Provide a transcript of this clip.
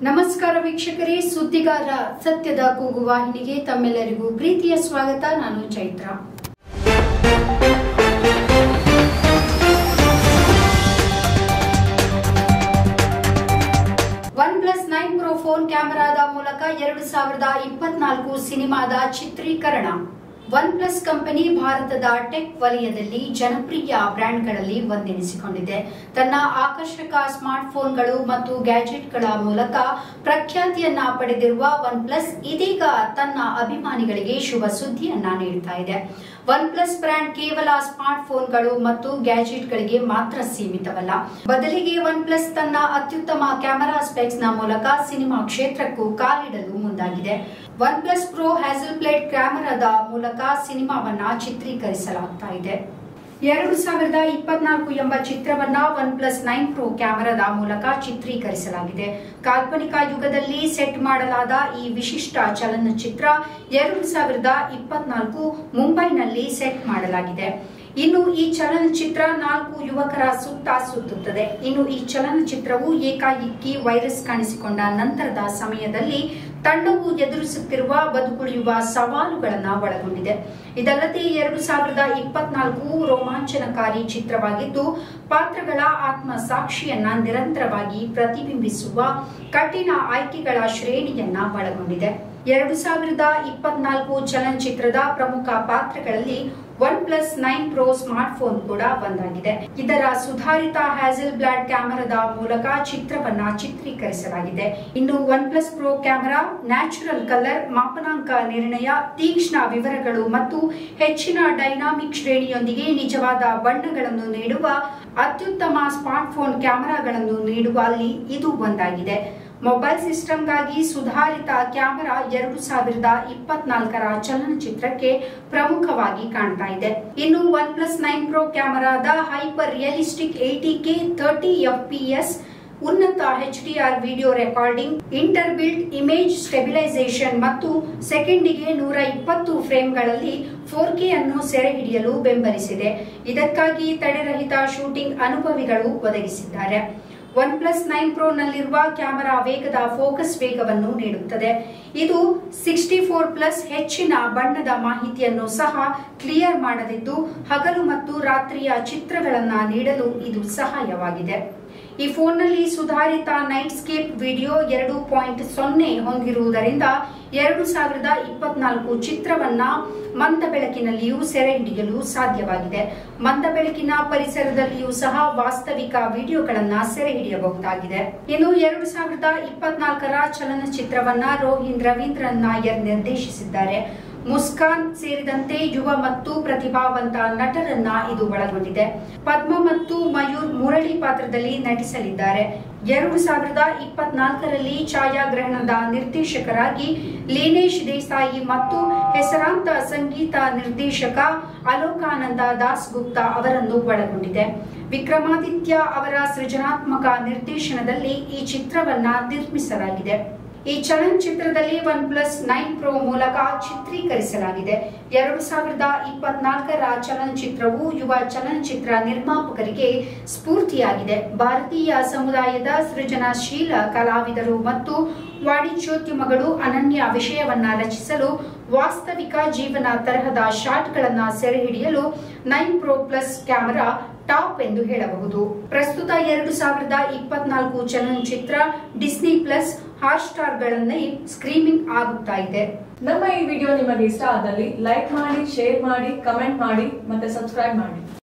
ನಮಸ್ಕಾರ ವೀಕ್ಷಕರೇ ಸುದ್ದಿಗಾರ ಸತ್ಯದ ಕೂಗು ವಾಹಿನಿಗೆ ತಮ್ಮೆಲ್ಲರಿಗೂ ಪ್ರೀತಿಯ ಸ್ವಾಗತ ನಾನು Chaitra OnePlus nine pro phone ಕ್ಯಾಮೆರಾದ ಮೂಲಕ ಎರಡು ಸಾವಿರದ ಇಪ್ಪತ್ನಾಲ್ಕು ಸಿನಿಮಾದ ಚಿತ್ರೀಕರಣ ಒನ್ ಪ್ಲಸ್ ಕಂಪನಿ ಭಾರತದ ಟೆಕ್ ವಲಯದಲ್ಲಿ ಜನಪ್ರಿಯ ಬ್ರ್ಯಾಂಡ್ಗಳಲ್ಲಿ ಒಂದೆನಿಸಿಕೊಂಡಿದೆ ತನ್ನ ಆಕರ್ಷಕ ಸ್ಮಾರ್ಟ್ಫೋನ್ಗಳು ಮತ್ತು ಗ್ಯಾಜೆಟ್ಗಳ ಮೂಲಕ ಪ್ರಖ್ಯಾತಿಯನ್ನ ಪಡೆದಿರುವ ಒನ್ ಪ್ಲಸ್ ಇದೀಗ ತನ್ನ ಅಭಿಮಾನಿಗಳಿಗೆ ಶುಭ ಸುದ್ದಿಯನ್ನ ನೀಡುತ್ತಾ ಇದೆ ಒನ್ ಪ್ಲಸ್ ಬ್ರ್ಯಾಂಡ್ ಕೇವಲ ಸ್ಮಾರ್ಟ್ಫೋನ್ಗಳು ಮತ್ತು ಗ್ಯಾಜೆಟ್ಗಳಿಗೆ ಮಾತ್ರ ಸೀಮಿತವಲ್ಲ ಬದಲಿಗೆ ಒನ್ ಪ್ಲಸ್ ತನ್ನ ಅತ್ಯುತ್ತಮ ಕ್ಯಾಮೆರಾ ಸ್ಪೆಕ್ಸ್ ನ ಮೂಲಕ ಸಿನಿಮಾ ಕ್ಷೇತ್ರಕ್ಕೂ ಕಾಲಿಡಲು ಮುಂದಾಗಿದೆ OnePlus pro Hasselblad ಕ್ಯಾಮೆರಾದ ಮೂಲಕ ಸಿನಿಮಾವನ್ನ ಚಿತ್ರೀಕರಿಸಲಾಗ್ತಾ ಇದೆ ಎರಡು ಸಾವಿರದ ಇಪ್ಪತ್ನಾಲ್ಕು ಎಂಬ ಚಿತ್ರವನ್ನ ಒನ್ ಪ್ಲಸ್ ನೈನ್ ಪ್ರೋ ಕ್ಯಾಮೆರಾದ ಮೂಲಕ ಚಿತ್ರೀಕರಿಸಲಾಗಿದೆ ಕಾಲ್ಪನಿಕ ಯುಗದಲ್ಲಿ ಸೆಟ್ ಮಾಡಲಾದ ಈ ವಿಶಿಷ್ಟ ಚಲನಚಿತ್ರ ಎರಡು ಸಾವಿರದ ಇಪ್ಪತ್ನಾಲ್ಕು ಮುಂಬೈನಲ್ಲಿ ಸೆಟ್ ಮಾಡಲಾಗಿದೆ ಇನ್ನು ಈ ಚಲನಚಿತ್ರ ನಾಲ್ಕು ಯುವಕರ ಸುತ್ತ ಸುತ್ತುತ್ತದೆ ಇನ್ನು ಈ ಚಲನಚಿತ್ರವು ಏಕಾಏಕಿ ವೈರಸ್ ಕಾಣಿಸಿಕೊಂಡ ನಂತರದ ಸಮಯದಲ್ಲಿ ತಂಡವು ಎದುರಿಸುತ್ತಿರುವ ಬದುಕುಳಿಯುವ ಸವಾಲುಗಳನ್ನ ಒಳಗೊಂಡಿದೆ ಇದಲ್ಲದೆ ಎರಡು ಸಾವಿರದ ಇಪ್ಪತ್ನಾಲ್ಕು ರೋಮಾಂಚನಕಾರಿ ಚಿತ್ರವಾಗಿದ್ದು ಪಾತ್ರಗಳ ಆತ್ಮ ಸಾಕ್ಷಿಯನ್ನ ನಿರಂತರವಾಗಿ ಪ್ರತಿಬಿಂಬಿಸುವ ಕಠಿಣ ಆಯ್ಕೆಗಳ ಶ್ರೇಣಿಯನ್ನ ಒಳಗೊಂಡಿದೆ ಎರಡು ಸಾವಿರದ ಇಪ್ಪತ್ನಾಲ್ಕು ಚಲನಚಿತ್ರದ ಪ್ರಮುಖ ಪಾತ್ರಗಳಲ್ಲಿ OnePlus nine pro smartphone ಕೂಡ ಒಂದಾಗಿದೆ ಇದರ ಸುಧಾರಿತ ಹ್ಯಾಸಲ್ ಬ್ಲಾಡ್ ಕ್ಯಾಮೆರಾದ ಮೂಲಕ ಚಿತ್ರವನ್ನ ಚಿತ್ರೀಕರಿಸಲಾಗಿದೆ ಇನ್ನು OnePlus pro camera natural colour ಮಾಪನಾಂಕ ನಿರ್ಣಯ ತೀಕ್ಷ್ಣ ವಿವರಗಳು ಮತ್ತು ಹೆಚ್ಚಿನ ಡೈನಾಮಿಕ್ ಶ್ರೇಣಿಯೊಂದಿಗೆ ನಿಜವಾದ ಬಣ್ಣಗಳನ್ನು ನೀಡುವ ಅತ್ಯುತ್ತಮ ಸ್ಮಾರ್ಟ್ಫೋನ್ ಕ್ಯಾಮೆರಾಗಳನ್ನು ನೀಡುವಲ್ಲಿ ಇದು ಒಂದಾಗಿದೆ ಮೊಬೈಲ್ ಸಿಸ್ಟಮ್ಗಾಗಿ ಸುಧಾರಿತ ಕ್ಯಾಮೆರಾ ಎರಡು ಸಾವಿರದ ಇಪ್ಪತ್ನಾಲ್ಕರ ಚಲನಚಿತ್ರಕ್ಕೆ ಪ್ರಮುಖವಾಗಿ ಕಾಣ್ತಾ ಇದೆ ಇನ್ನು ಒನ್ ಪ್ಲಸ್ ನೈನ್ ಪ್ರೋ ಕ್ಯಾಮೆರಾದ hyper realistic eight K thirty FPS ಉನ್ನತ HDR video recording inter built image stabilisation ಮತ್ತು ಸೆಕೆಂಡಿಗೆ ನೂರ ಇಪ್ಪತ್ತು ಫ್ರೇಮ್ಗಳಲ್ಲಿ ಫೋರ್ ಕೆ ಅನ್ನು ಸೆರೆ ಹಿಡಿಯಲು ಬೆಂಬಲಿಸಿದೆ ಇದಕ್ಕಾಗಿ ತಡೆರಹಿತ ಶೂಟಿಂಗ್ ಅನುಭವಿಗಳು ಒದಗಿಸಿದ್ದಾರೆ ಒನ್ ಪ್ಲಸ್ ನೈನ್ ಪ್ರೋ ನಲ್ಲಿರುವ ಕ್ಯಾಮೆರಾ ವೇಗದ ಫೋಕಸ್ ವೇಗವನ್ನು ನೀಡುತ್ತದೆ ಇದು ಸಿಕ್ಸ್ಟಿ ಫೋರ್ ಪ್ಲಸ್ ಹೆಚ್ಚಿನ ಬಣ್ಣದ ಮಾಹಿತಿಯನ್ನು ಸಹ ಕ್ಲಿಯರ್ ಮಾಡದಿದ್ದು ಹಗಲು ಮತ್ತು ರಾತ್ರಿಯ ಚಿತ್ರಗಳನ್ನ ನೀಡಲು ಇದು ಸಹಾಯವಾಗಿದೆ ಈ ಫೋನ್ನಲ್ಲಿ ಸುಧಾರಿತ ನೈಟ್ ಸ್ಕೇಪ್ ವಿಡಿಯೋ ಎರಡು ಪಾಯಿಂಟ್ ಸೊನ್ನೆ ಹೊಂದಿರುವುದರಿಂದ ಎರಡು ಸಾವಿರದ ಇಪ್ಪತ್ನಾಲ್ಕು ಚಿತ್ರವನ್ನ ಮಂದ ಬೆಳಕಿನಲ್ಲಿಯೂ ಸೆರೆ ಹಿಡಿಯಲು ಸಾಧ್ಯವಾಗಿದೆ ಮಂದ ಬೆಳಕಿನ ಪರಿಸರದಲ್ಲಿಯೂ ಸಹ ವಾಸ್ತವಿಕ ವಿಡಿಯೋಗಳನ್ನ ಸೆರೆ ಹಿಡಿಯಬಹುದಾಗಿದೆ ಇನ್ನು ಎರಡು ಸಾವಿರದ ಇಪ್ಪತ್ನಾಲ್ಕರ ಚಲನಚಿತ್ರವನ್ನ ರೋಹಿನ್ ರವೀಂದ್ರನ್ ನಾಯರ್ ನಿರ್ದೇಶಿಸಿದ್ದಾರೆ ಮುಸ್ಕಾನ್ ಸೇರಿದಂತೆ ಯುವ ಮತ್ತು ಪ್ರತಿಭಾವಂತ ನಟರನ್ನ ಇದು ಒಳಗೊಂಡಿದೆ ಪದ್ಮ ಮತ್ತು ಮಯೂರ್ ಮುರಳಿ ಪಾತ್ರದಲ್ಲಿ ನಟಿಸಲಿದ್ದಾರೆ ಎರಡು ಸಾವಿರದ ಇಪ್ಪತ್ನಾಲ್ಕರಲ್ಲಿ ಛಾಯಾಗ್ರಹಣದ ನಿರ್ದೇಶಕರಾಗಿ ಲೀನೇಶ್ ದೇಸಾಯಿ ಮತ್ತು ಹೆಸರಾಂತ ಸಂಗೀತ ನಿರ್ದೇಶಕ ಅಲೋಕಾನಂದ ದಾಸ್ ಗುಪ್ತಾ ಅವರನ್ನು ಒಳಗೊಂಡಿದೆ ವಿಕ್ರಮಾದಿತ್ಯ ಅವರ ಸೃಜನಾತ್ಮಕ ನಿರ್ದೇಶನದಲ್ಲಿ ಈ ಚಿತ್ರವನ್ನ ನಿರ್ಮಿಸಲಾಗಿದೆ ಈ ಚಲನಚಿತ್ರದಲ್ಲಿ ಒನ್ ಪ್ಲಸ್ ನೈನ್ ಪ್ರೋ ಮೂಲಕ ಚಿತ್ರೀಕರಿಸಲಾಗಿದೆ ಎರಡು ಸಾವಿರದ ಇಪ್ಪತ್ನಾಲ್ಕರ ಚಲನಚಿತ್ರವು ಯುವ ಚಲನಚಿತ್ರ ನಿರ್ಮಾಪಕರಿಗೆ ಸ್ಫೂರ್ತಿಯಾಗಿದೆ ಭಾರತೀಯ ಸಮುದಾಯದ ಸೃಜನಶೀಲ ಕಲಾವಿದರು ಮತ್ತು ವಾಣಿಜ್ಯೋದ್ಯಮಗಳು ಅನನ್ಯ ವಿಷಯವನ್ನ ರಚಿಸಲು ವಾಸ್ತವಿಕ ಜೀವನ ತರಹದ ಶಾಟ್ಗಳನ್ನ ಸೆರೆ ಹಿಡಿಯಲು nine pro plus camera top ಎಂದು ಹೇಳಬಹುದು ಪ್ರಸ್ತುತ ಎರಡು ಸಾವಿರದ ಇಪ್ಪತ್ನಾಲ್ಕು ಚಲನಚಿತ್ರ ಡಿಸ್ನಿ ಪ್ಲಸ್ ಹಾಟ್ ಸ್ಟಾರ್ಗಳಲ್ಲಿ ಸ್ಕ್ರೀಮಿಂಗ್ ಆಗುತ್ತಾ ಇದೆ ನಮ್ಮ ಈ ವಿಡಿಯೋ ನಿಮಗೆ ಇಷ್ಟ ಆದಲ್ಲಿ ಲೈಕ್ ಮಾಡಿ ಶೇರ್ ಮಾಡಿ ಕಮೆಂಟ್ ಮಾಡಿ ಮತ್ತೆ ಸಬ್ಸ್ಕ್ರೈಬ್ ಮಾಡಿ